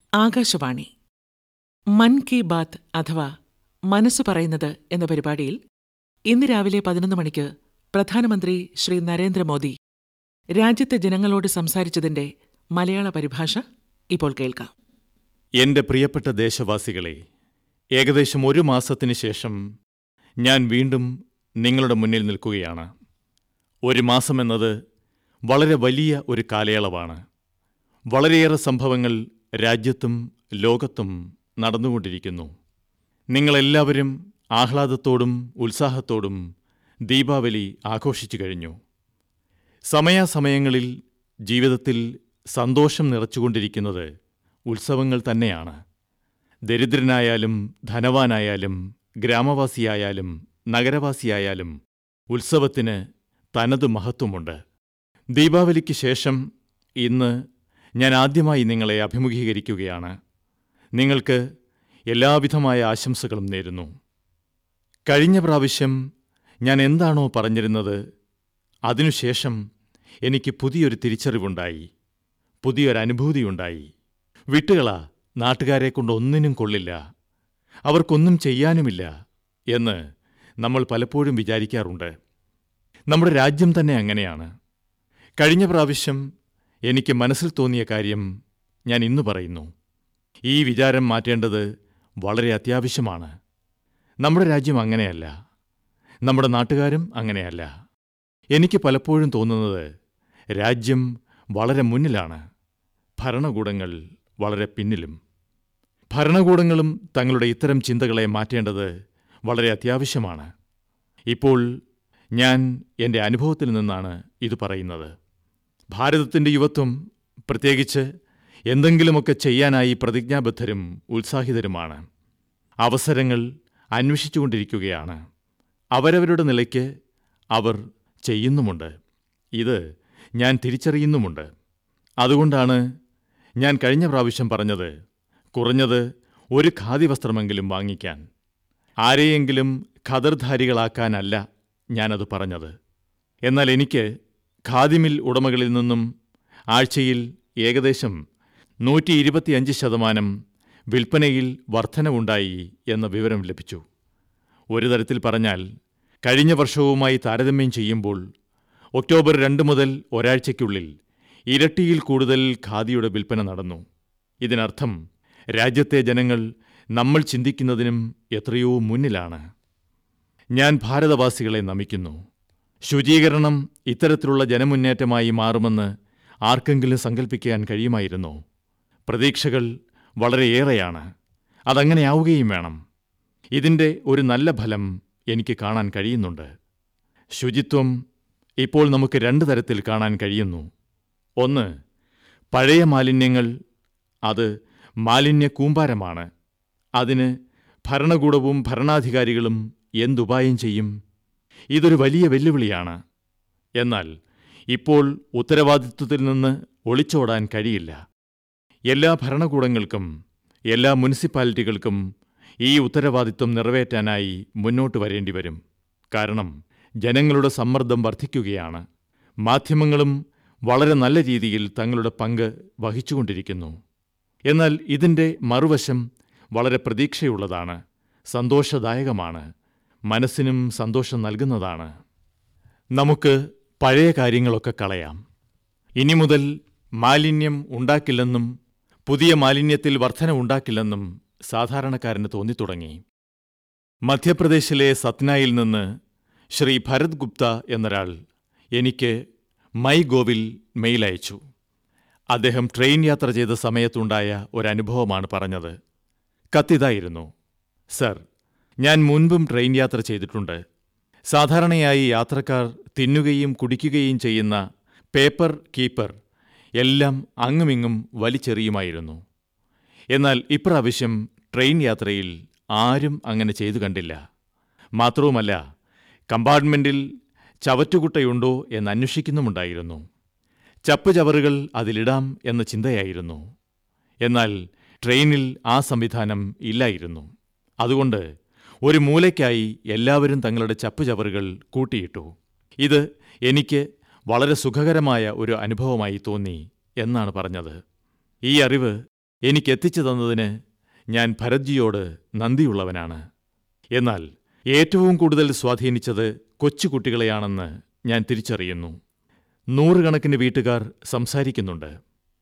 ആകാശവാണി മൻ കി ബാത്ത് അഥവാ മനസ്സ് പറയുന്നത് എന്ന പരിപാടിയിൽ ഇന്ന് രാവിലെ പതിനൊന്ന് മണിക്ക് പ്രധാനമന്ത്രി ശ്രീ നരേന്ദ്രമോദി രാജ്യത്തെ ജനങ്ങളോട് സംസാരിച്ചതിന്റെ മലയാള പരിഭാഷ ഇപ്പോൾ കേൾക്കാം എന്റെ പ്രിയപ്പെട്ട ദേശവാസികളെ ഏകദേശം ഒരു മാസത്തിന് ശേഷം ഞാൻ വീണ്ടും നിങ്ങളുടെ മുന്നിൽ നിൽക്കുകയാണ് ഒരു മാസമെന്നത് വളരെ വലിയ ഒരു കാലയളവാണ് വളരെയേറെ സംഭവങ്ങൾ രാജ്യത്തും ലോകത്തും നടന്നുകൊണ്ടിരിക്കുന്നു നിങ്ങളെല്ലാവരും ആഹ്ലാദത്തോടും ഉത്സാഹത്തോടും ദീപാവലി ആഘോഷിച്ചു കഴിഞ്ഞു സമയാസമയങ്ങളിൽ ജീവിതത്തിൽ സന്തോഷം നിറച്ചുകൊണ്ടിരിക്കുന്നത് ഉത്സവങ്ങൾ തന്നെയാണ് ദരിദ്രനായാലും ധനവാനായാലും ഗ്രാമവാസിയായാലും നഗരവാസിയായാലും ഉത്സവത്തിന് തനത് മഹത്വമുണ്ട് ദീപാവലിക്ക് ശേഷം ഇന്ന് ഞാൻ ആദ്യമായി നിങ്ങളെ അഭിമുഖീകരിക്കുകയാണ് നിങ്ങൾക്ക് എല്ലാവിധമായ ആശംസകളും നേരുന്നു കഴിഞ്ഞ പ്രാവശ്യം ഞാൻ എന്താണോ പറഞ്ഞിരുന്നത് അതിനുശേഷം എനിക്ക് പുതിയൊരു തിരിച്ചറിവുണ്ടായി പുതിയൊരനുഭൂതിയുണ്ടായി വിട്ടുകള നാട്ടുകാരെ കൊണ്ട് ഒന്നിനും കൊള്ളില്ല അവർക്കൊന്നും ചെയ്യാനുമില്ല എന്ന് നമ്മൾ പലപ്പോഴും വിചാരിക്കാറുണ്ട് നമ്മുടെ രാജ്യം തന്നെ അങ്ങനെയാണ് കഴിഞ്ഞ പ്രാവശ്യം എനിക്ക് മനസ്സിൽ തോന്നിയ കാര്യം ഞാൻ ഇന്ന് പറയുന്നു ഈ വിചാരം മാറ്റേണ്ടത് വളരെ അത്യാവശ്യമാണ് നമ്മുടെ രാജ്യം അങ്ങനെയല്ല നമ്മുടെ നാട്ടുകാരും അങ്ങനെയല്ല എനിക്ക് പലപ്പോഴും തോന്നുന്നത് രാജ്യം വളരെ മുന്നിലാണ് ഭരണകൂടങ്ങൾ വളരെ പിന്നിലും ഭരണകൂടങ്ങളും തങ്ങളുടെ ഇത്തരം ചിന്തകളെ മാറ്റേണ്ടത് വളരെ അത്യാവശ്യമാണ് ഇപ്പോൾ ഞാൻ എൻ്റെ അനുഭവത്തിൽ നിന്നാണ് ഇത് പറയുന്നത് ഭാരതത്തിൻ്റെ യുവത്വം പ്രത്യേകിച്ച് എന്തെങ്കിലുമൊക്കെ ചെയ്യാനായി പ്രതിജ്ഞാബദ്ധരും ഉത്സാഹിതരുമാണ് അവസരങ്ങൾ അന്വേഷിച്ചുകൊണ്ടിരിക്കുകയാണ് അവരവരുടെ നിലയ്ക്ക് അവർ ചെയ്യുന്നുമുണ്ട് ഇത് ഞാൻ തിരിച്ചറിയുന്നുമുണ്ട് അതുകൊണ്ടാണ് ഞാൻ കഴിഞ്ഞ പ്രാവശ്യം പറഞ്ഞത് കുറഞ്ഞത് ഒരു ഖാദി വസ്ത്രമെങ്കിലും വാങ്ങിക്കാൻ ആരെയെങ്കിലും ഖദർധാരികളാക്കാനല്ല ഞാനത് പറഞ്ഞത് എന്നാൽ എനിക്ക് ഖാദിമിൽ ഉടമകളിൽ നിന്നും ആഴ്ചയിൽ ഏകദേശം നൂറ്റി ഇരുപത്തിയഞ്ച് ശതമാനം വിൽപ്പനയിൽ വർധനവുണ്ടായി എന്ന വിവരം ലഭിച്ചു ഒരു തരത്തിൽ പറഞ്ഞാൽ കഴിഞ്ഞ വർഷവുമായി താരതമ്യം ചെയ്യുമ്പോൾ ഒക്ടോബർ രണ്ട് മുതൽ ഒരാഴ്ചയ്ക്കുള്ളിൽ ഇരട്ടിയിൽ കൂടുതൽ ഖാദിയുടെ വിൽപ്പന നടന്നു ഇതിനർത്ഥം രാജ്യത്തെ ജനങ്ങൾ നമ്മൾ ചിന്തിക്കുന്നതിനും എത്രയോ മുന്നിലാണ് ഞാൻ ഭാരതവാസികളെ നമിക്കുന്നു ശുചീകരണം ഇത്തരത്തിലുള്ള ജനമുന്നേറ്റമായി മാറുമെന്ന് ആർക്കെങ്കിലും സങ്കല്പിക്കാൻ കഴിയുമായിരുന്നോ പ്രതീക്ഷകൾ വളരെയേറെയാണ് അതങ്ങനെയാവുകയും വേണം ഇതിൻ്റെ ഒരു നല്ല ഫലം എനിക്ക് കാണാൻ കഴിയുന്നുണ്ട് ശുചിത്വം ഇപ്പോൾ നമുക്ക് രണ്ട് തരത്തിൽ കാണാൻ കഴിയുന്നു ഒന്ന് പഴയ മാലിന്യങ്ങൾ അത് മാലിന്യ കൂമ്പാരമാണ് അതിന് ഭരണകൂടവും ഭരണാധികാരികളും എന്തുപായം ചെയ്യും ഇതൊരു വലിയ വെല്ലുവിളിയാണ് എന്നാൽ ഇപ്പോൾ ഉത്തരവാദിത്വത്തിൽ നിന്ന് ഒളിച്ചോടാൻ കഴിയില്ല എല്ലാ ഭരണകൂടങ്ങൾക്കും എല്ലാ മുനിസിപ്പാലിറ്റികൾക്കും ഈ ഉത്തരവാദിത്വം നിറവേറ്റാനായി മുന്നോട്ട് വരേണ്ടി വരും കാരണം ജനങ്ങളുടെ സമ്മർദ്ദം വർദ്ധിക്കുകയാണ് മാധ്യമങ്ങളും വളരെ നല്ല രീതിയിൽ തങ്ങളുടെ പങ്ക് വഹിച്ചുകൊണ്ടിരിക്കുന്നു എന്നാൽ ഇതിൻ്റെ മറുവശം വളരെ പ്രതീക്ഷയുള്ളതാണ് സന്തോഷദായകമാണ് മനസ്സിനും സന്തോഷം നൽകുന്നതാണ് നമുക്ക് പഴയ കാര്യങ്ങളൊക്കെ കളയാം ഇനി മുതൽ മാലിന്യം ഉണ്ടാക്കില്ലെന്നും പുതിയ മാലിന്യത്തിൽ വർധന ഉണ്ടാക്കില്ലെന്നും സാധാരണക്കാരന് തോന്നിത്തുടങ്ങി മധ്യപ്രദേശിലെ സത്നായിൽ നിന്ന് ശ്രീ ഭരത് ഗുപ്ത എന്നൊരാൾ എനിക്ക് മൈ ഗോവിൽ മെയിൽ അയച്ചു അദ്ദേഹം ട്രെയിൻ യാത്ര ചെയ്ത സമയത്തുണ്ടായ ഒരനുഭവമാണ് പറഞ്ഞത് കത്തിതായിരുന്നു സർ ഞാൻ മുൻപും ട്രെയിൻ യാത്ര ചെയ്തിട്ടുണ്ട് സാധാരണയായി യാത്രക്കാർ തിന്നുകയും കുടിക്കുകയും ചെയ്യുന്ന പേപ്പർ കീപ്പർ എല്ലാം അങ്ങുമിങ്ങും വലിച്ചെറിയുമായിരുന്നു എന്നാൽ ഇപ്രാവശ്യം ട്രെയിൻ യാത്രയിൽ ആരും അങ്ങനെ ചെയ്തു കണ്ടില്ല മാത്രവുമല്ല കമ്പാർട്ട്മെൻറ്റിൽ ചവറ്റുകുട്ടയുണ്ടോ എന്ന് അന്വേഷിക്കുന്നുമുണ്ടായിരുന്നു ചപ്പ് ചവറുകൾ അതിലിടാം എന്ന ചിന്തയായിരുന്നു എന്നാൽ ട്രെയിനിൽ ആ സംവിധാനം ഇല്ലായിരുന്നു അതുകൊണ്ട് ഒരു മൂലയ്ക്കായി എല്ലാവരും തങ്ങളുടെ ചപ്പ് ചവറുകൾ കൂട്ടിയിട്ടു ഇത് എനിക്ക് വളരെ സുഖകരമായ ഒരു അനുഭവമായി തോന്നി എന്നാണ് പറഞ്ഞത് ഈ അറിവ് എനിക്കെത്തിച്ചു തന്നതിന് ഞാൻ ഭരത്ജിയോട് നന്ദിയുള്ളവനാണ് എന്നാൽ ഏറ്റവും കൂടുതൽ സ്വാധീനിച്ചത് കൊച്ചുകുട്ടികളെയാണെന്ന് ഞാൻ തിരിച്ചറിയുന്നു നൂറുകണക്കിന് വീട്ടുകാർ സംസാരിക്കുന്നുണ്ട്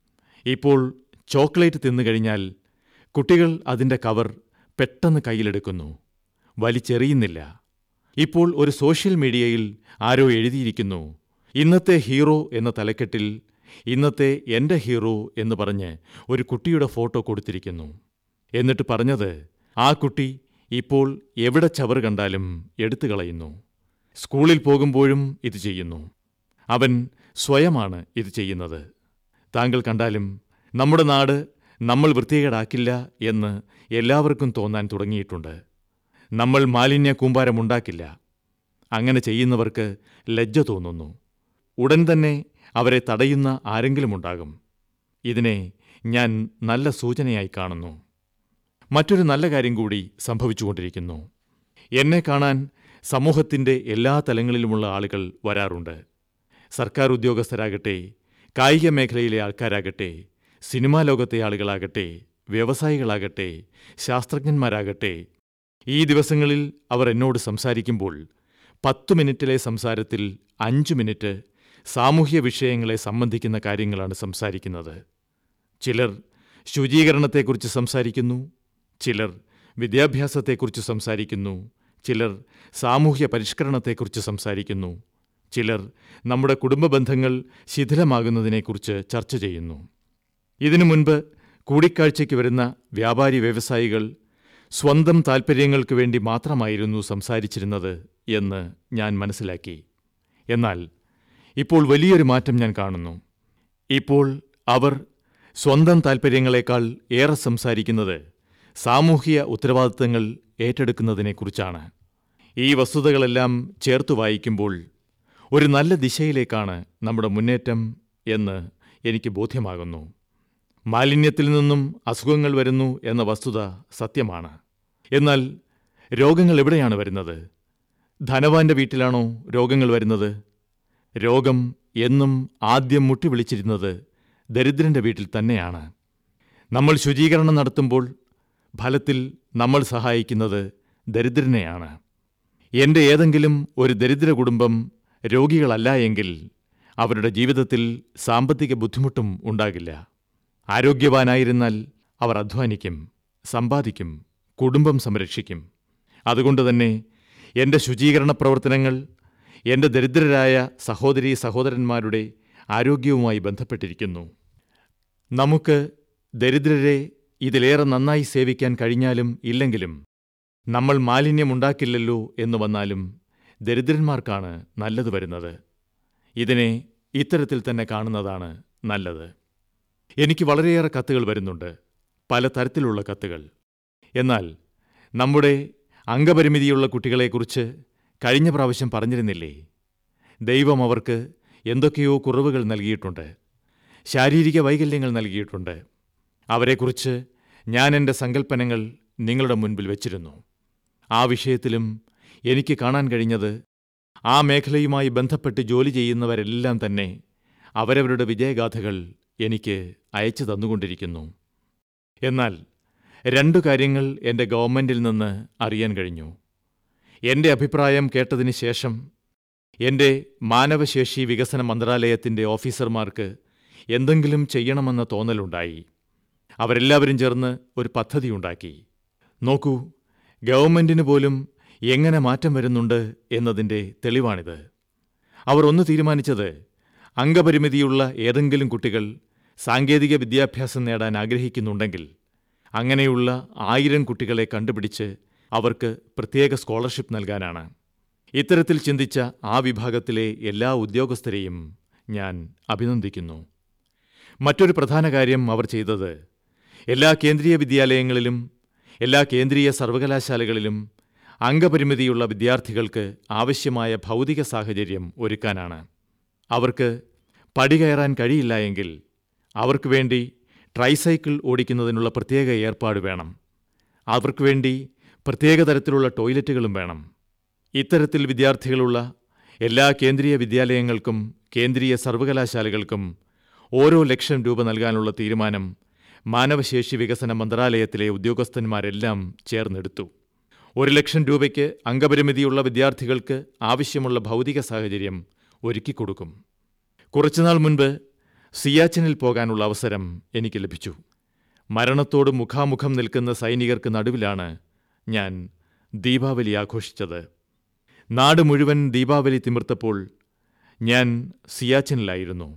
ഇപ്പോൾ ചോക്ലേറ്റ് തിന്നുകഴിഞ്ഞാൽ കുട്ടികൾ അതിൻ്റെ കവർ പെട്ടെന്ന് കയ്യിലെടുക്കുന്നു വലിച്ചെറിയുന്നില്ല ഇപ്പോൾ ഒരു സോഷ്യൽ മീഡിയയിൽ ആരോ എഴുതിയിരിക്കുന്നു ഇന്നത്തെ ഹീറോ എന്ന തലക്കെട്ടിൽ ഇന്നത്തെ എൻ്റെ ഹീറോ എന്ന് പറഞ്ഞ് ഒരു കുട്ടിയുടെ ഫോട്ടോ കൊടുത്തിരിക്കുന്നു എന്നിട്ട് പറഞ്ഞത് ആ കുട്ടി ഇപ്പോൾ എവിടെ ചവറ് കണ്ടാലും എടുത്തു കളയുന്നു സ്കൂളിൽ പോകുമ്പോഴും ഇത് ചെയ്യുന്നു അവൻ സ്വയമാണ് ഇത് ചെയ്യുന്നത് താങ്കൾ കണ്ടാലും നമ്മുടെ നാട് നമ്മൾ വൃത്തികേടാക്കില്ല എന്ന് എല്ലാവർക്കും തോന്നാൻ തുടങ്ങിയിട്ടുണ്ട് നമ്മൾ മാലിന്യ കൂമ്പാരമുണ്ടാക്കില്ല അങ്ങനെ ചെയ്യുന്നവർക്ക് ലജ്ജ തോന്നുന്നു ഉടൻ തന്നെ അവരെ തടയുന്ന ആരെങ്കിലുമുണ്ടാകും ഇതിനെ ഞാൻ നല്ല സൂചനയായി കാണുന്നു മറ്റൊരു നല്ല കാര്യം കൂടി സംഭവിച്ചുകൊണ്ടിരിക്കുന്നു എന്നെ കാണാൻ സമൂഹത്തിന്റെ എല്ലാ തലങ്ങളിലുമുള്ള ആളുകൾ വരാറുണ്ട് സർക്കാർ ഉദ്യോഗസ്ഥരാകട്ടെ കായിക മേഖലയിലെ ആൾക്കാരാകട്ടെ സിനിമാ ലോകത്തെ ആളുകളാകട്ടെ വ്യവസായികളാകട്ടെ ശാസ്ത്രജ്ഞന്മാരാകട്ടെ ഈ ദിവസങ്ങളിൽ അവർ എന്നോട് സംസാരിക്കുമ്പോൾ പത്തു മിനിറ്റിലെ സംസാരത്തിൽ അഞ്ചു മിനിറ്റ് സാമൂഹ്യ വിഷയങ്ങളെ സംബന്ധിക്കുന്ന കാര്യങ്ങളാണ് സംസാരിക്കുന്നത് ചിലർ ശുചീകരണത്തെക്കുറിച്ച് സംസാരിക്കുന്നു ചിലർ വിദ്യാഭ്യാസത്തെക്കുറിച്ച് സംസാരിക്കുന്നു ചിലർ സാമൂഹ്യ പരിഷ്കരണത്തെക്കുറിച്ച് സംസാരിക്കുന്നു ചിലർ നമ്മുടെ കുടുംബ ബന്ധങ്ങൾ ശിഥിലമാകുന്നതിനെക്കുറിച്ച് ചർച്ച ചെയ്യുന്നു ഇതിനു മുൻപ് കൂടിക്കാഴ്ചയ്ക്ക് വരുന്ന വ്യാപാരി വ്യവസായികൾ സ്വന്തം താൽപ്പര്യങ്ങൾക്ക് വേണ്ടി മാത്രമായിരുന്നു സംസാരിച്ചിരുന്നത് എന്ന് ഞാൻ മനസ്സിലാക്കി എന്നാൽ ഇപ്പോൾ വലിയൊരു മാറ്റം ഞാൻ കാണുന്നു ഇപ്പോൾ അവർ സ്വന്തം താൽപ്പര്യങ്ങളെക്കാൾ ഏറെ സംസാരിക്കുന്നത് സാമൂഹിക ഉത്തരവാദിത്തങ്ങൾ ഏറ്റെടുക്കുന്നതിനെക്കുറിച്ചാണ് ഈ വസ്തുതകളെല്ലാം ചേർത്തു വായിക്കുമ്പോൾ ഒരു നല്ല ദിശയിലേക്കാണ് നമ്മുടെ മുന്നേറ്റം എന്ന് എനിക്ക് ബോധ്യമാകുന്നു മാലിന്യത്തിൽ നിന്നും അസുഖങ്ങൾ വരുന്നു എന്ന വസ്തുത സത്യമാണ് എന്നാൽ രോഗങ്ങൾ എവിടെയാണ് വരുന്നത് ധനവാന്റെ വീട്ടിലാണോ രോഗങ്ങൾ വരുന്നത് രോഗം എന്നും ആദ്യം മുട്ടിവിളിച്ചിരുന്നത് ദരിദ്രന്റെ വീട്ടിൽ തന്നെയാണ് നമ്മൾ ശുചീകരണം നടത്തുമ്പോൾ ഫലത്തിൽ നമ്മൾ സഹായിക്കുന്നത് ദരിദ്രനെയാണ് എന്റെ ഏതെങ്കിലും ഒരു ദരിദ്ര കുടുംബം രോഗികളല്ല എങ്കിൽ അവരുടെ ജീവിതത്തിൽ സാമ്പത്തിക ബുദ്ധിമുട്ടും ഉണ്ടാകില്ല ആരോഗ്യവാനായിരുന്നാൽ അവർ അധ്വാനിക്കും സമ്പാദിക്കും കുടുംബം സംരക്ഷിക്കും അതുകൊണ്ടുതന്നെ എന്റെ ശുചീകരണ പ്രവർത്തനങ്ങൾ എന്റെ ദരിദ്രരായ സഹോദരീ സഹോദരന്മാരുടെ ആരോഗ്യവുമായി ബന്ധപ്പെട്ടിരിക്കുന്നു നമുക്ക് ദരിദ്രരെ ഇതിലേറെ നന്നായി സേവിക്കാൻ കഴിഞ്ഞാലും ഇല്ലെങ്കിലും നമ്മൾ മാലിന്യമുണ്ടാക്കില്ലല്ലോ എന്ന് വന്നാലും ദരിദ്രന്മാർക്കാണ് നല്ലത് വരുന്നത് ഇതിനെ ഇത്തരത്തിൽ തന്നെ കാണുന്നതാണ് നല്ലത് എനിക്ക് വളരെയേറെ കത്തുകൾ വരുന്നുണ്ട് പല തരത്തിലുള്ള കത്തുകൾ എന്നാൽ നമ്മുടെ അംഗപരിമിതിയുള്ള കുട്ടികളെക്കുറിച്ച് കഴിഞ്ഞ പ്രാവശ്യം പറഞ്ഞിരുന്നില്ലേ ദൈവം അവർക്ക് എന്തൊക്കെയോ കുറവുകൾ നൽകിയിട്ടുണ്ട് ശാരീരിക വൈകല്യങ്ങൾ നൽകിയിട്ടുണ്ട് അവരെക്കുറിച്ച് ഞാൻ എൻ്റെ സങ്കല്പനങ്ങൾ നിങ്ങളുടെ മുൻപിൽ വച്ചിരുന്നു ആ വിഷയത്തിലും എനിക്ക് കാണാൻ കഴിഞ്ഞത് ആ മേഖലയുമായി ബന്ധപ്പെട്ട് ജോലി ചെയ്യുന്നവരെല്ലാം തന്നെ അവരവരുടെ വിജയഗാഥകൾ എനിക്ക് അയച്ചു തന്നുകൊണ്ടിരിക്കുന്നു എന്നാൽ രണ്ടു കാര്യങ്ങൾ എൻ്റെ ഗവൺമെൻറ്റിൽ നിന്ന് അറിയാൻ കഴിഞ്ഞു എൻ്റെ അഭിപ്രായം കേട്ടതിന് ശേഷം എൻ്റെ മാനവശേഷി വികസന മന്ത്രാലയത്തിൻ്റെ ഓഫീസർമാർക്ക് എന്തെങ്കിലും ചെയ്യണമെന്ന തോന്നലുണ്ടായി അവരെല്ലാവരും ചേർന്ന് ഒരു പദ്ധതിയുണ്ടാക്കി നോക്കൂ ഗവൺമെൻറ്റിന് പോലും എങ്ങനെ മാറ്റം വരുന്നുണ്ട് എന്നതിൻ്റെ തെളിവാണിത് അവർ ഒന്ന് തീരുമാനിച്ചത് അംഗപരിമിതിയുള്ള ഏതെങ്കിലും കുട്ടികൾ സാങ്കേതിക വിദ്യാഭ്യാസം നേടാൻ ആഗ്രഹിക്കുന്നുണ്ടെങ്കിൽ അങ്ങനെയുള്ള ആയിരം കുട്ടികളെ കണ്ടുപിടിച്ച് അവർക്ക് പ്രത്യേക സ്കോളർഷിപ്പ് നൽകാനാണ് ഇത്തരത്തിൽ ചിന്തിച്ച ആ വിഭാഗത്തിലെ എല്ലാ ഉദ്യോഗസ്ഥരെയും ഞാൻ അഭിനന്ദിക്കുന്നു മറ്റൊരു പ്രധാന കാര്യം അവർ ചെയ്തത് എല്ലാ കേന്ദ്രീയ വിദ്യാലയങ്ങളിലും എല്ലാ കേന്ദ്രീയ സർവകലാശാലകളിലും അംഗപരിമിതിയുള്ള വിദ്യാർത്ഥികൾക്ക് ആവശ്യമായ ഭൗതിക സാഹചര്യം ഒരുക്കാനാണ് അവർക്ക് പടി കയറാൻ കഴിയില്ല എങ്കിൽ അവർക്ക് വേണ്ടി ട്രൈസൈക്കിൾ ഓടിക്കുന്നതിനുള്ള പ്രത്യേക ഏർപ്പാട് വേണം അവർക്ക് വേണ്ടി പ്രത്യേക തരത്തിലുള്ള ടോയ്ലറ്റുകളും വേണം ഇത്തരത്തിൽ വിദ്യാർത്ഥികളുള്ള എല്ലാ കേന്ദ്രീയ വിദ്യാലയങ്ങൾക്കും കേന്ദ്രീയ സർവകലാശാലകൾക്കും ഓരോ ലക്ഷം രൂപ നൽകാനുള്ള തീരുമാനം മാനവശേഷി വികസന മന്ത്രാലയത്തിലെ ഉദ്യോഗസ്ഥന്മാരെല്ലാം ചേർന്നെടുത്തു ഒരു ലക്ഷം രൂപയ്ക്ക് അംഗപരിമിതിയുള്ള വിദ്യാർത്ഥികൾക്ക് ആവശ്യമുള്ള ഭൗതിക സാഹചര്യം ഒരുക്കിക്കൊടുക്കും കുറച്ചുനാൾ മുൻപ് സിയാച്ചിനിൽ പോകാനുള്ള അവസരം എനിക്ക് ലഭിച്ചു മരണത്തോട് മുഖാമുഖം നിൽക്കുന്ന സൈനികർക്ക് നടുവിലാണ് ഞാൻ ദീപാവലി ആഘോഷിച്ചത് നാട് മുഴുവൻ ദീപാവലി തിമിർത്തപ്പോൾ ഞാൻ സിയാച്ചിനിലായിരുന്നു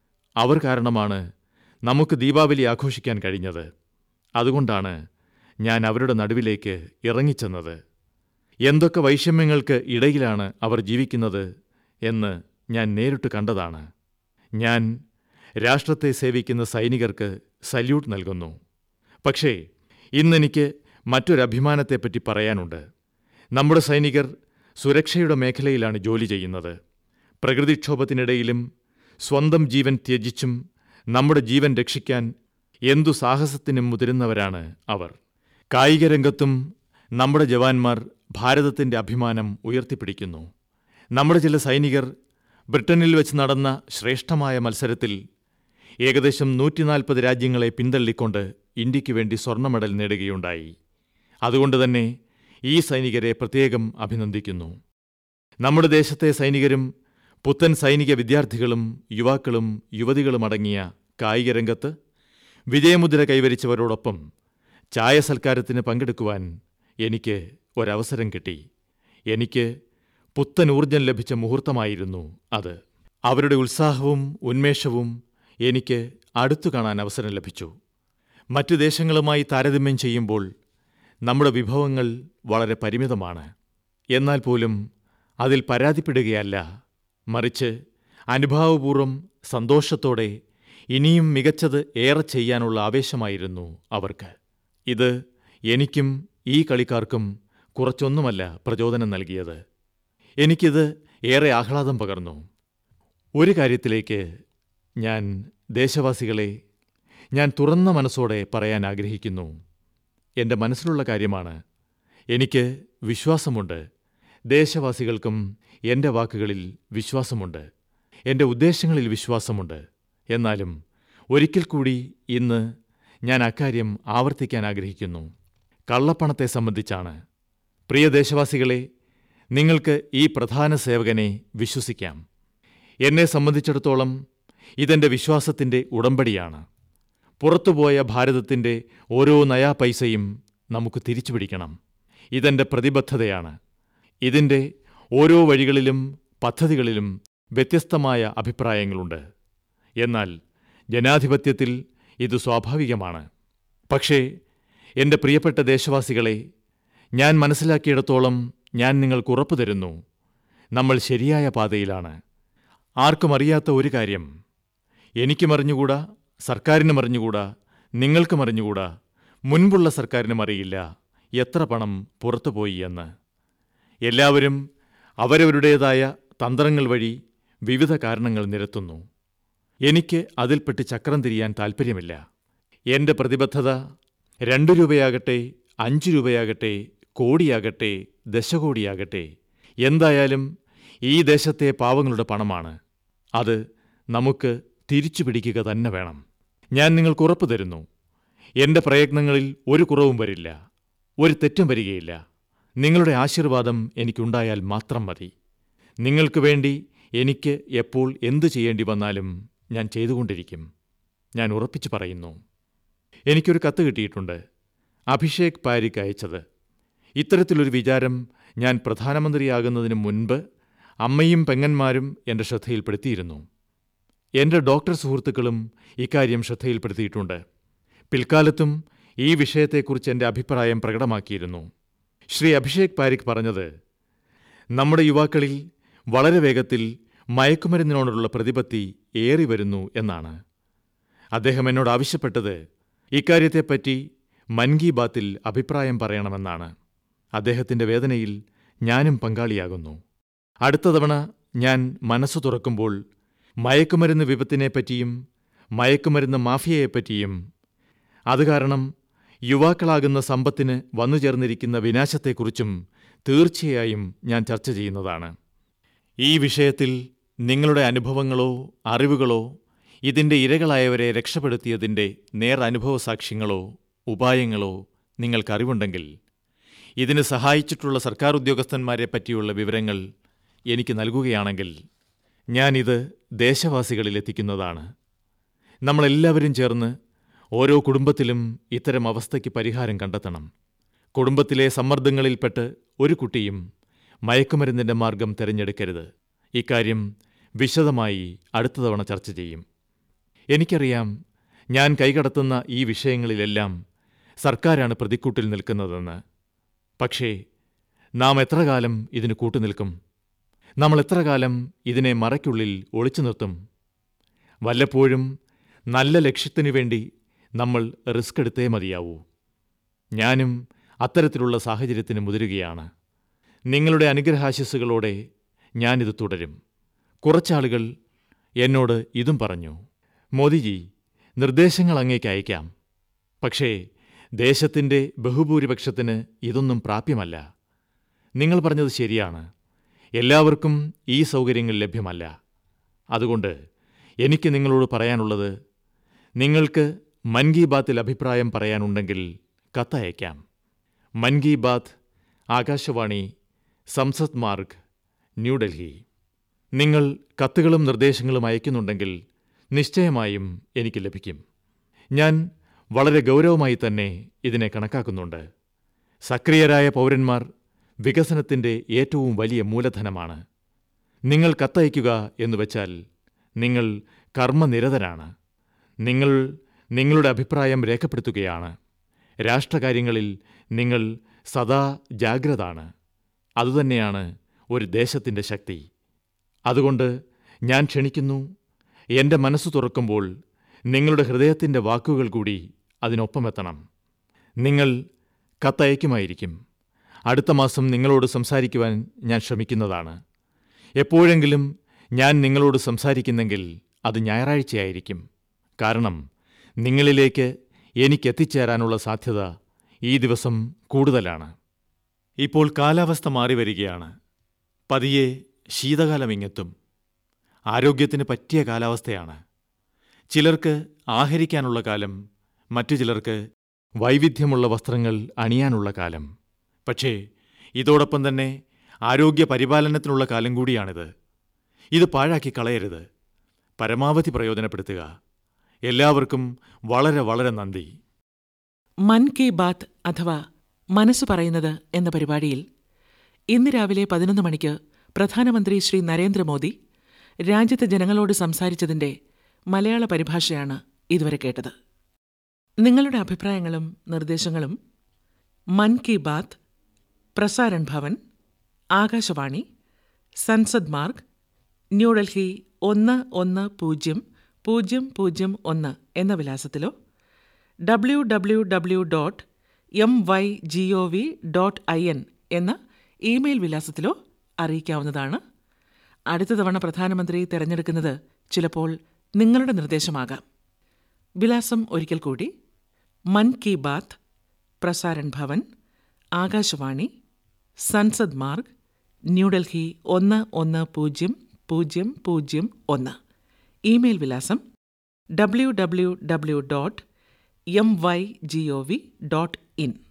അവർ കാരണമാണ് നമുക്ക് ദീപാവലി ആഘോഷിക്കാൻ കഴിഞ്ഞത് അതുകൊണ്ടാണ് ഞാൻ അവരുടെ നടുവിലേക്ക് ഇറങ്ങിച്ചെന്നത് എന്തൊക്കെ വൈഷമ്യങ്ങൾക്ക് ഇടയിലാണ് അവർ ജീവിക്കുന്നത് എന്ന് ഞാൻ നേരിട്ട് കണ്ടതാണ് ഞാൻ രാഷ്ട്രത്തെ സേവിക്കുന്ന സൈനികർക്ക് സല്യൂട്ട് നൽകുന്നു പക്ഷേ ഇന്നെനിക്ക് മറ്റൊരഭിമാനത്തെപ്പറ്റി പറയാനുണ്ട് നമ്മുടെ സൈനികർ സുരക്ഷയുടെ മേഖലയിലാണ് ജോലി ചെയ്യുന്നത് പ്രകൃതിക്ഷോഭത്തിനിടയിലും സ്വന്തം ജീവൻ ത്യജിച്ചും നമ്മുടെ ജീവൻ രക്ഷിക്കാൻ എന്തു സാഹസത്തിനും മുതിരുന്നവരാണ് അവർ കായികരംഗത്തും നമ്മുടെ ജവാന്മാർ ഭാരതത്തിന്റെ അഭിമാനം ഉയർത്തിപ്പിടിക്കുന്നു നമ്മുടെ ചില സൈനികർ ബ്രിട്ടനിൽ വെച്ച് നടന്ന ശ്രേഷ്ഠമായ മത്സരത്തിൽ ഏകദേശം നൂറ്റിനാൽപ്പത് രാജ്യങ്ങളെ പിന്തള്ളിക്കൊണ്ട് ഇന്ത്യയ്ക്ക് വേണ്ടി സ്വർണ്ണ മെഡൽ നേടുകയുണ്ടായി അതുകൊണ്ടുതന്നെ ഈ സൈനികരെ പ്രത്യേകം അഭിനന്ദിക്കുന്നു നമ്മുടെ ദേശത്തെ സൈനികരും പുത്തൻ സൈനിക വിദ്യാർത്ഥികളും യുവാക്കളും യുവതികളും അടങ്ങിയ കായികരംഗത്ത് വിജയമുദ്ര കൈവരിച്ചവരോടൊപ്പം ചായ സൽക്കാരത്തിന് പങ്കെടുക്കുവാൻ എനിക്ക് ഒരവസരം കിട്ടി എനിക്ക് പുത്തൻ ഊർജം ലഭിച്ച മുഹൂർത്തമായിരുന്നു അത് അവരുടെ ഉത്സാഹവും ഉന്മേഷവും എനിക്ക് അടുത്തു കാണാൻ അവസരം ലഭിച്ചു മറ്റു ദേശങ്ങളുമായി താരതമ്യം ചെയ്യുമ്പോൾ നമ്മുടെ വിഭവങ്ങൾ വളരെ പരിമിതമാണ് എന്നാൽ പോലും അതിൽ പരാതിപ്പെടുകയല്ല മറിച്ച് അനുഭാവപൂർവ്വം സന്തോഷത്തോടെ ഇനിയും മികച്ചത് ഏറെ ചെയ്യാനുള്ള ആവേശമായിരുന്നു അവർക്ക് ഇത് എനിക്കും ഈ കളിക്കാർക്കും കുറച്ചൊന്നുമല്ല പ്രചോദനം നൽകിയത് എനിക്കിത് ഏറെ ആഹ്ലാദം പകർന്നു ഒരു കാര്യത്തിലേക്ക് ഞാൻ ദേശവാസികളെ ഞാൻ തുറന്ന മനസ്സോടെ പറയാൻ ആഗ്രഹിക്കുന്നു എൻ്റെ മനസ്സിലുള്ള കാര്യമാണ് എനിക്ക് വിശ്വാസമുണ്ട് ദേശവാസികൾക്കും എൻ്റെ വാക്കുകളിൽ വിശ്വാസമുണ്ട് എൻ്റെ ഉദ്ദേശങ്ങളിൽ വിശ്വാസമുണ്ട് എന്നാലും ഒരിക്കൽ കൂടി ഇന്ന് ഞാൻ അക്കാര്യം ആവർത്തിക്കാൻ ആഗ്രഹിക്കുന്നു കള്ളപ്പണത്തെ സംബന്ധിച്ചാണ് പ്രിയ ദേശവാസികളെ നിങ്ങൾക്ക് ഈ പ്രധാന സേവകനെ വിശ്വസിക്കാം എന്നെ സംബന്ധിച്ചിടത്തോളം ഇതെന്റെ വിശ്വാസത്തിന്റെ ഉടമ്പടിയാണ് പുറത്തുപോയ ഭാരതത്തിന്റെ ഓരോ നയാ പൈസയും നമുക്ക് തിരിച്ചു പിടിക്കണം ഇതെന്റെ പ്രതിബദ്ധതയാണ് ഇതിന്റെ ഓരോ വഴികളിലും പദ്ധതികളിലും വ്യത്യസ്തമായ അഭിപ്രായങ്ങളുണ്ട് എന്നാൽ ജനാധിപത്യത്തിൽ ഇത് സ്വാഭാവികമാണ് പക്ഷേ എൻ്റെ പ്രിയപ്പെട്ട ദേശവാസികളെ ഞാൻ മനസ്സിലാക്കിയിടത്തോളം ഞാൻ നിങ്ങൾക്ക് ഉറപ്പു തരുന്നു നമ്മൾ ശരിയായ പാതയിലാണ് ആർക്കും അറിയാത്ത ഒരു കാര്യം എനിക്കും അറിഞ്ഞുകൂടാ സർക്കാരിനും അറിഞ്ഞുകൂടാ നിങ്ങൾക്കും അറിഞ്ഞുകൂടാ മുൻപുള്ള സർക്കാരിനും അറിയില്ല എത്ര പണം പുറത്തുപോയി എന്ന് എല്ലാവരും അവരവരുടേതായ തന്ത്രങ്ങൾ വഴി വിവിധ കാരണങ്ങൾ നിരത്തുന്നു എനിക്ക് അതിൽപ്പെട്ട് ചക്രം തിരിയാൻ താൽപ്പര്യമില്ല എൻ്റെ പ്രതിബദ്ധത രണ്ട് രൂപയാകട്ടെ അഞ്ച് രൂപയാകട്ടെ കോടിയാകട്ടെ ദശകോടിയാകട്ടെ എന്തായാലും ഈ ദേശത്തെ പാവങ്ങളുടെ പണമാണ് അത് നമുക്ക് തിരിച്ചു പിടിക്കുക തന്നെ വേണം ഞാൻ നിങ്ങൾക്ക് ഉറപ്പു തരുന്നു എൻ്റെ പ്രയത്നങ്ങളിൽ ഒരു കുറവും വരില്ല ഒരു തെറ്റും വരികയില്ല നിങ്ങളുടെ ആശീർവാദം എനിക്കുണ്ടായാൽ മാത്രം മതി നിങ്ങൾക്ക് വേണ്ടി എനിക്ക് എപ്പോൾ എന്തു ചെയ്യേണ്ടി വന്നാലും ഞാൻ ചെയ്തുകൊണ്ടിരിക്കും ഞാൻ ഉറപ്പിച്ചു പറയുന്നു എനിക്കൊരു കത്ത് കിട്ടിയിട്ടുണ്ട് അഭിഷേക് പാരിക്ക് അയച്ചത് ഇത്തരത്തിലൊരു വിചാരം ഞാൻ പ്രധാനമന്ത്രിയാകുന്നതിന് മുൻപ് അമ്മയും പെങ്ങന്മാരും എൻ്റെ ശ്രദ്ധയിൽപ്പെടുത്തിയിരുന്നു എൻ്റെ ഡോക്ടർ സുഹൃത്തുക്കളും ഇക്കാര്യം ശ്രദ്ധയിൽപ്പെടുത്തിയിട്ടുണ്ട് പിൽക്കാലത്തും ഈ വിഷയത്തെക്കുറിച്ച് എൻ്റെ അഭിപ്രായം പ്രകടമാക്കിയിരുന്നു ശ്രീ അഭിഷേക് പാരിക് പറഞ്ഞത് നമ്മുടെ യുവാക്കളിൽ വളരെ വേഗത്തിൽ മയക്കുമരുന്നിനോടുള്ള പ്രതിപത്തി ഏറി വരുന്നു എന്നാണ് അദ്ദേഹം എന്നോട് ആവശ്യപ്പെട്ടത് ഇക്കാര്യത്തെപ്പറ്റി മൻ കി ബാത്തിൽ അഭിപ്രായം പറയണമെന്നാണ് അദ്ദേഹത്തിൻ്റെ വേദനയിൽ ഞാനും പങ്കാളിയാകുന്നു അടുത്ത തവണ ഞാൻ മനസ്സു തുറക്കുമ്പോൾ മയക്കുമരുന്ന് വിപത്തിനെപ്പറ്റിയും മയക്കുമരുന്ന് മാഫിയയെപ്പറ്റിയും അത് കാരണം യുവാക്കളാകുന്ന സമ്പത്തിന് വന്നുചേർന്നിരിക്കുന്ന വിനാശത്തെക്കുറിച്ചും തീർച്ചയായും ഞാൻ ചർച്ച ചെയ്യുന്നതാണ് ഈ വിഷയത്തിൽ നിങ്ങളുടെ അനുഭവങ്ങളോ അറിവുകളോ ഇതിൻ്റെ ഇരകളായവരെ രക്ഷപ്പെടുത്തിയതിൻ്റെ നേർ അനുഭവ സാക്ഷ്യങ്ങളോ ഉപായങ്ങളോ നിങ്ങൾക്കറിവുണ്ടെങ്കിൽ ഇതിന് സഹായിച്ചിട്ടുള്ള സർക്കാർ ഉദ്യോഗസ്ഥന്മാരെ പറ്റിയുള്ള വിവരങ്ങൾ എനിക്ക് നൽകുകയാണെങ്കിൽ ഞാനിത് ദേശവാസികളിൽ എത്തിക്കുന്നതാണ് നമ്മളെല്ലാവരും ചേർന്ന് ഓരോ കുടുംബത്തിലും ഇത്തരം അവസ്ഥയ്ക്ക് പരിഹാരം കണ്ടെത്തണം കുടുംബത്തിലെ സമ്മർദ്ദങ്ങളിൽപ്പെട്ട് ഒരു കുട്ടിയും മയക്കുമരുന്നിൻ്റെ മാർഗം തിരഞ്ഞെടുക്കരുത് ഇക്കാര്യം വിശദമായി അടുത്ത തവണ ചർച്ച ചെയ്യും എനിക്കറിയാം ഞാൻ കൈകടത്തുന്ന ഈ വിഷയങ്ങളിലെല്ലാം സർക്കാരാണ് പ്രതിക്കൂട്ടിൽ നിൽക്കുന്നതെന്ന് പക്ഷേ നാം എത്ര കാലം ഇതിന് കൂട്ടുനിൽക്കും നമ്മൾ എത്ര കാലം ഇതിനെ മറയ്ക്കുള്ളിൽ ഒളിച്ചു നിർത്തും വല്ലപ്പോഴും നല്ല ലക്ഷ്യത്തിനു വേണ്ടി നമ്മൾ റിസ്ക് എടുത്തേ മതിയാവൂ ഞാനും അത്തരത്തിലുള്ള സാഹചര്യത്തിന് മുതിരുകയാണ് നിങ്ങളുടെ അനുഗ്രഹാശിസ്സുകളോടെ ഞാനിത് തുടരും കുറച്ചാളുകൾ എന്നോട് ഇതും പറഞ്ഞു മോദിജി നിർദ്ദേശങ്ങൾ അങ്ങേക്ക് അയക്കാം പക്ഷേ ദേശത്തിൻ്റെ ബഹുഭൂരിപക്ഷത്തിന് ഇതൊന്നും പ്രാപ്യമല്ല നിങ്ങൾ പറഞ്ഞത് ശരിയാണ് എല്ലാവർക്കും ഈ സൗകര്യങ്ങൾ ലഭ്യമല്ല അതുകൊണ്ട് എനിക്ക് നിങ്ങളോട് പറയാനുള്ളത് നിങ്ങൾക്ക് മൻ കി ബാത്തിൽ അഭിപ്രായം പറയാനുണ്ടെങ്കിൽ കത്തയക്കാം മൻ കി ബാത്ത് ആകാശവാണി സംസദ് മാർഗ് ന്യൂഡൽഹി നിങ്ങൾ കത്തുകളും നിർദ്ദേശങ്ങളും അയക്കുന്നുണ്ടെങ്കിൽ നിശ്ചയമായും എനിക്ക് ലഭിക്കും ഞാൻ വളരെ ഗൗരവമായി തന്നെ ഇതിനെ കണക്കാക്കുന്നുണ്ട് സക്രിയരായ പൗരന്മാർ വികസനത്തിൻ്റെ ഏറ്റവും വലിയ മൂലധനമാണ് നിങ്ങൾ കത്തയക്കുക എന്ന് വെച്ചാൽ നിങ്ങൾ കർമ്മനിരതരാണ് നിങ്ങൾ നിങ്ങളുടെ അഭിപ്രായം രേഖപ്പെടുത്തുകയാണ് രാഷ്ട്രകാര്യങ്ങളിൽ നിങ്ങൾ സദാ ജാഗ്രതാണ് അതുതന്നെയാണ് ഒരു ദേശത്തിൻ്റെ ശക്തി അതുകൊണ്ട് ഞാൻ ക്ഷണിക്കുന്നു എൻ്റെ മനസ്സ് തുറക്കുമ്പോൾ നിങ്ങളുടെ ഹൃദയത്തിൻ്റെ വാക്കുകൾ കൂടി അതിനൊപ്പമെത്തണം നിങ്ങൾ കത്തയക്കുമായിരിക്കും അടുത്ത മാസം നിങ്ങളോട് സംസാരിക്കുവാൻ ഞാൻ ശ്രമിക്കുന്നതാണ് എപ്പോഴെങ്കിലും ഞാൻ നിങ്ങളോട് സംസാരിക്കുന്നെങ്കിൽ അത് ഞായറാഴ്ചയായിരിക്കും കാരണം നിങ്ങളിലേക്ക് എനിക്കെത്തിച്ചേരാനുള്ള സാധ്യത ഈ ദിവസം കൂടുതലാണ് ഇപ്പോൾ കാലാവസ്ഥ മാറി വരികയാണ് പതിയെ ശീതകാലം ഇങ്ങെത്തും ആരോഗ്യത്തിന് പറ്റിയ കാലാവസ്ഥയാണ് ചിലർക്ക് ആഹരിക്കാനുള്ള കാലം മറ്റു ചിലർക്ക് വൈവിധ്യമുള്ള വസ്ത്രങ്ങൾ അണിയാനുള്ള കാലം പക്ഷേ ഇതോടൊപ്പം തന്നെ ആരോഗ്യ പരിപാലനത്തിനുള്ള കാലം കൂടിയാണിത് ഇത് പാഴാക്കി കളയരുത് പരമാവധി പ്രയോജനപ്പെടുത്തുക എല്ലാവർക്കും വളരെ വളരെ നന്ദി മൻ കി ബാത്ത് അഥവാ മനസ്സ് പറയുന്നത് എന്ന പരിപാടിയിൽ ഇന്ന് രാവിലെ പതിനൊന്ന് മണിക്ക് പ്രധാനമന്ത്രി ശ്രീ നരേന്ദ്രമോദി രാജ്യത്തെ ജനങ്ങളോട് സംസാരിച്ചതിന്റെ മലയാള പരിഭാഷയാണ് ഇതുവരെ കേട്ടത് നിങ്ങളുടെ അഭിപ്രായങ്ങളും നിർദ്ദേശങ്ങളും മൻ കി ബാത്ത് പ്രസാരൺ ഭവൻ ആകാശവാണി സൻസദ് മാർഗ് ന്യൂഡൽഹി ഒന്ന് ഒന്ന് പൂജ്യം പൂജ്യം പൂജ്യം ഒന്ന് എന്ന വിലാസത്തിലോ W W W dot M Y G O V dot I N എന്ന ഇമെയിൽ വിലാസത്തിലോ അറിയിക്കാവുന്നതാണ് അടുത്ത തവണ പ്രധാനമന്ത്രി തിരഞ്ഞെടുക്കുന്നത് ചിലപ്പോൾ നിങ്ങളുടെ നിർദ്ദേശമാകാം വിലാസം ഒരിക്കൽ കൂടി മൻ കി ബാത്ത് പ്രസാരൺ ഭവൻ ആകാശവാണി സൻസദ് മാർഗ് ന്യൂഡൽഹി ഒന്ന് ഒന്ന് പൂജ്യം പൂജ്യം പൂജ്യം ഒന്ന് ഇമെയിൽ വിലാസം W W W dot M Y G O V dot in